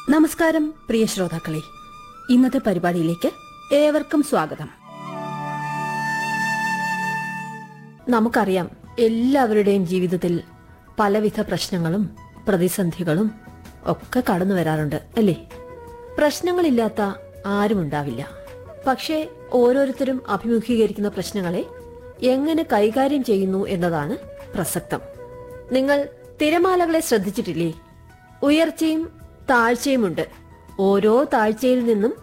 നമസ്കാരം പ്രിയ ശ്രോതാക്കളെ ഇന്നത്തെ പരിപാടിയിലേക്ക് ഏവർക്കും സ്വാഗതം നമുക്കറിയാം എല്ലാവരുടെയും ജീവിതത്തിൽ പലവിധ പ്രശ്നങ്ങളും പ്രതിസന്ധികളും ഒക്കെ കടന്നു വരാറുണ്ട് അല്ലേ പ്രശ്നങ്ങളില്ലാത്ത ആരുമുണ്ടാവില്ല പക്ഷേ ഓരോരുത്തരും അഭിമുഖീകരിക്കുന്ന പ്രശ്നങ്ങളെ എങ്ങനെ കൈകാര്യം ചെയ്യുന്നു എന്നതാണ് പ്രസക്തം നിങ്ങൾ തിരമാലകളെ ശ്രദ്ധിച്ചിട്ടില്ലേ ഉയർച്ചയും താഴ്ചയുമുണ്ട് ഓരോ താഴ്ചയിൽ നിന്നും